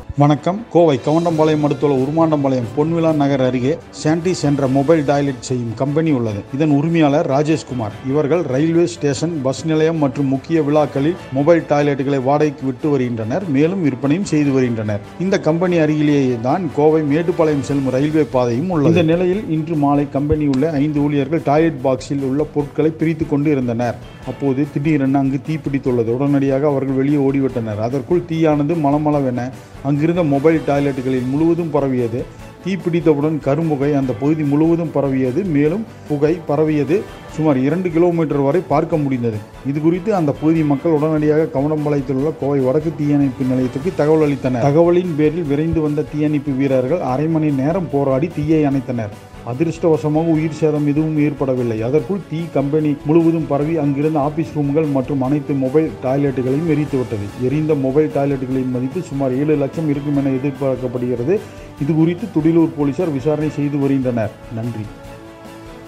வணக்கம் கோவை கவுண்டம்பாளையம் அடுத்துள்ள உருமாண்டம்பாளையம் பொன்விழா நகர் அருகே சாண்டிஸ் என்ற மொபைல் டாய்லெட் செய்யும் கம்பெனி உள்ளது இதன் உரிமையாளர் ராஜேஷ்குமார் இவர்கள் ரயில்வே ஸ்டேஷன் பஸ் நிலையம் மற்றும் முக்கிய விழாக்களில் மொபைல் டாய்லெட்டுகளை வாடகைக்கு விட்டு வருகின்றனர் மேலும் விற்பனையும் செய்து வருகின்றனர் இந்த கம்பெனி அருகிலேயே தான் கோவை மேட்டுப்பாளையம் செல்லும் ரயில்வே பாதையும் உள்ளது இந்த நிலையில் இன்று மாலை கம்பெனி உள்ள ஐந்து ஊழியர்கள் டாய்லெட் பாக்ஸில் உள்ள பொருட்களை பிரித்து கொண்டு இருந்தனர் அப்போது திடீரென அங்கு தீப்பிடித்துள்ளது உடனடியாக அவர்கள் வெளியே ஓடிவிட்டனர் அதற்குள் தீயானது மளமளவென அங்கிருந்த மொபைல் டாய்லெட்டுகளில் முழுவதும் பரவியது தீப்பிடித்தவுடன் கரும்புகை அந்த பகுதி முழுவதும் பரவியது மேலும் புகை பரவியது சுமார் இரண்டு கிலோமீட்டர் வரை பார்க்க முடிந்தது இது குறித்து அந்த பகுதி மக்கள் உடனடியாக கவனம்பாளையத்தில் உள்ள கோவை வடக்கு தீயணைப்பு நிலையத்துக்கு தகவல் அளித்தனர் தகவலின் பேரில் விரைந்து வந்த தீயணைப்பு வீரர்கள் அரை மணி நேரம் போராடி தீயை அணைத்தனர் அதிர்ஷ்டவசமாக உயிர் சேதம் எதுவும் ஏற்படவில்லை அதற்குள் தீ கம்பெனி முழுவதும் பரவி அங்கிருந்த ஆபீஸ் ரூம்கள் மற்றும் அனைத்து மொபைல் டாய்லெட்டுகளையும் எரித்துவிட்டது எரிந்த மொபைல் டாய்லெட்டுகளின் மதிப்பு சுமார் ஏழு லட்சம் இருக்கும் என எதிர்பார்க்கப்படுகிறது இது குறித்து துடிலூர் போலீசார் விசாரணை செய்து வருகின்றனர் நன்றி